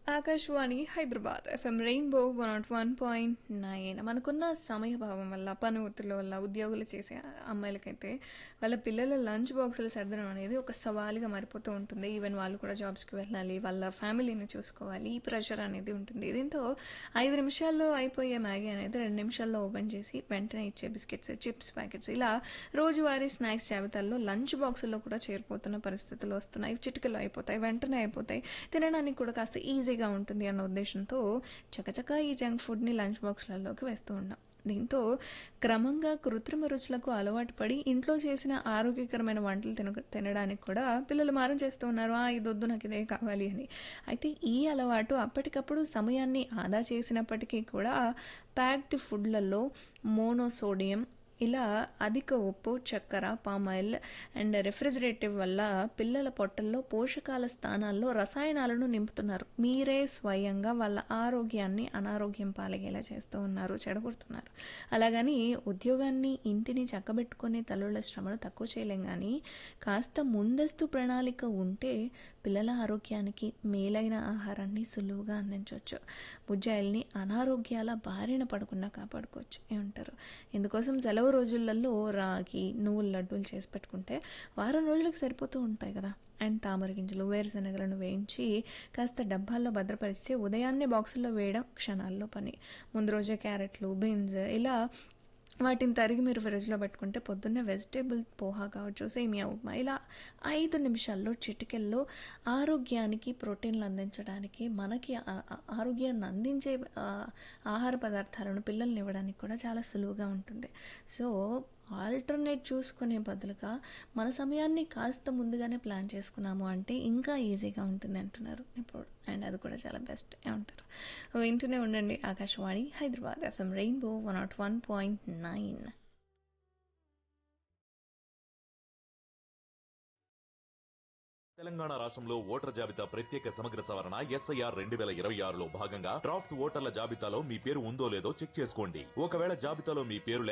Akashvani Hyderabad FM rainbow one nought one point nine మనకున్న సమయభావం వల్ల పని ఒత్తిడి వల్ల ఉద్యోగులు చేసే అమ్మాయిలకైతే వాళ్ళ పిల్లల లంచ్ బాక్సులు సర్దడం అనేది ఒక సవాలుగా మారిపోతూ ఉంటుంది ఈవెన్ వాళ్ళు కూడా జాబ్స్కి వెళ్ళాలి వాళ్ళ ఫ్యామిలీని చూసుకోవాలి ఈ ప్రెషర్ అనేది ఉంటుంది దీంతో ఐదు నిమిషాల్లో అయిపోయే మ్యాగీ అనేది రెండు నిమిషాల్లో ఓపెన్ చేసి వెంటనే ఇచ్చే బిస్కెట్స్ చిప్స్ ప్యాకెట్స్ ఇలా రోజువారీ స్నాక్స్ జాబితాల్లో లంచ్ బాక్సుల్లో కూడా చేరిపోతున్న పరిస్థితులు వస్తున్నాయి చిటికలు అయిపోతాయి వెంటనే అయిపోతాయి తినడానికి కూడా కాస్త ఈజీగా ఉంటుంది అన్న ఉద్దేశంతో చకచకా ఈ జంక్ ఫుడ్ని లంచ్ బాక్స్లలోకి వేస్తూ ఉన్నాం దీంతో క్రమంగా కృత్రిమ రుచులకు అలవాటు పడి ఇంట్లో చేసిన ఆరోగ్యకరమైన వంటలు తిన తినడానికి కూడా పిల్లలు మారం చేస్తూ ఉన్నారు ఆ ఇది వద్దు నాకు ఇదే కావాలి అని అయితే ఈ అలవాటు అప్పటికప్పుడు సమయాన్ని ఆదా చేసినప్పటికీ కూడా ప్యాక్డ్ ఫుడ్లలో మోనోసోడియం ఇలా అధిక ఉప్పు చక్కెర పామాయిల్ అండ్ రెఫ్రిజిరేటివ్ వల్ల పిల్లల పొట్టల్లో పోషకాల స్థానాల్లో రసాయనాలను నింపుతున్నారు మీరే స్వయంగా వాళ్ళ ఆరోగ్యాన్ని అనారోగ్యం పాలయ్యేలా చేస్తూ ఉన్నారు చెడగొడుతున్నారు అలాగని ఉద్యోగాన్ని ఇంటిని చక్కబెట్టుకునే తల్లుల శ్రమను తక్కువ చేయలేం కానీ కాస్త ముందస్తు ప్రణాళిక ఉంటే పిల్లల ఆరోగ్యానికి మేలైన ఆహారాన్ని సులువుగా అందించవచ్చు బుజ్జాయిల్ని అనారోగ్యాల బారిన పడకుండా కాపాడుకోవచ్చు ఏమంటారు ఇందుకోసం సెలవు రోజులలో రాగి నువ్వుల లడ్డూలు చేసి పెట్టుకుంటే వారం రోజులకు సరిపోతూ ఉంటాయి కదా అండ్ తామర గింజలు వేరుశనగలను వేయించి కాస్త డబ్బాల్లో భద్రపరిస్తే ఉదయాన్నే బాక్సుల్లో వేయడం క్షణాల్లో పని ముందు రోజే క్యారెట్లు బీన్స్ ఇలా వాటిని తరిగి మీరు ఫ్రిడ్జ్లో పెట్టుకుంటే పొద్దున్నే వెజిటేబుల్ పోహా కావచ్చు సేమియా ఉప్మా ఇలా ఐదు నిమిషాల్లో చిటికెల్లో ఆరోగ్యానికి ప్రోటీన్లు అందించడానికి మనకి ఆ- ఆ- ఆరోగ్యాన్ని అందించే ఆ, ఆహార పదార్థాలను పిల్లల్ని ఇవ్వడానికి కూడా చాలా సులువుగా ఉంటుంది సో ఆల్టర్నేట్ చూసుకునే బదులుగా మన సమయాన్ని కాస్త ముందుగానే ప్లాన్ చేసుకున్నాము అంటే ఇంకా ఈజీగా ఉంటుంది అంటున్నారు ఇప్పుడు అండ్ అది కూడా చాలా బెస్ట్ ఏమంటారు వింటూనే ఉండండి Akashvani Hyderabad FM rainbow one nought one point nine Telangana రాష్ట్రంలో ఓటర్ జాబితా ప్రత్యేక సమగ్ర సవరణ ఎస్ఐఆర్ రెండు వేల ఇరవై ఆరులో భాగంగా డ్రాఫ్ట్స్ ఓటర్ల జాబితాలో మీ పేరు ఉందో లేదో చెక్ చేసుకోండి ఒకవేళ జాబితాలో మీ పేరు